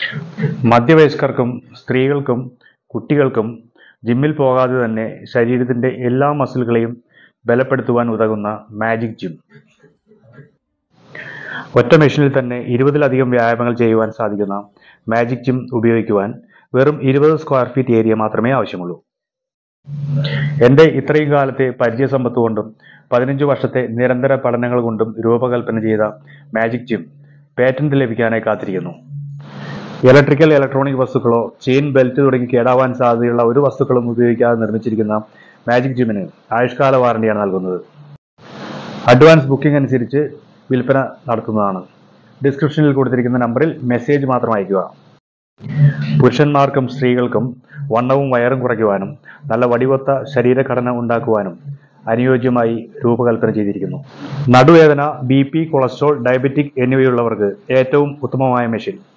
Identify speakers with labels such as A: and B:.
A: മധ്യവയസ്കർക്കും സ്ത്രീകൾക്കും കുട്ടികൾക്കും ജിമ്മിൽ പോകാതെ തന്നെ ശരീരത്തിന്റെ എല്ലാ മസിലുകളെയും ബലപ്പെടുത്തുവാൻ ഉതകുന്ന മാജിക് ജിം ഒറ്റ മെഷീനിൽ തന്നെ ഇരുപതിലധികം വ്യായാമങ്ങൾ ചെയ്യുവാൻ സാധിക്കുന്ന മാജിക് ജിം ഉപയോഗിക്കുവാൻ വെറും ഇരുപത് സ്ക്വയർ ഫീറ്റ് ഏരിയ മാത്രമേ ആവശ്യമുള്ളൂ എന്റെ ഇത്രയും കാലത്തെ പരിചയസമ്പത്ത് കൊണ്ടും പതിനഞ്ച് വർഷത്തെ നിരന്തര പഠനങ്ങൾ കൊണ്ടും രൂപകൽപ്പന ചെയ്ത മാജിക് ജിം പേറ്റന്റ് ലഭിക്കാനായി കാത്തിരിക്കുന്നു ഇലക്ട്രിക്കൽ ഇലക്ട്രോണിക് വസ്തുക്കളോ ചെയിൻ ബെൽറ്റ് തുടങ്ങി കേടാവാൻ സാധ്യതയുള്ള ഒരു വസ്തുക്കളും ഉപയോഗിക്കാതെ നിർമ്മിച്ചിരിക്കുന്ന മാജിക് ജിമ്മിന് ആയുഷ്കാല വാറണ്ടിയാണ് നൽകുന്നത് അഡ്വാൻസ് ബുക്കിംഗ് അനുസരിച്ച് വിൽപ്പന നടത്തുന്നതാണ് ഡിസ്ക്രിപ്ഷനിൽ കൊടുത്തിരിക്കുന്ന നമ്പറിൽ മെസ്സേജ് മാത്രം അയയ്ക്കുക പുരുഷന്മാർക്കും സ്ത്രീകൾക്കും വണ്ണവും വയറും കുറയ്ക്കുവാനും നല്ല വടിവൊത്ത ശരീരഘടന ഉണ്ടാക്കുവാനും അനുയോജ്യമായി രൂപകൽപ്പന ചെയ്തിരിക്കുന്നു നടുവേദന ബി പി കൊളസ്ട്രോൾ ഡയബറ്റിക് എന്നിവയുള്ളവർക്ക് ഏറ്റവും ഉത്തമമായ മെഷീൻ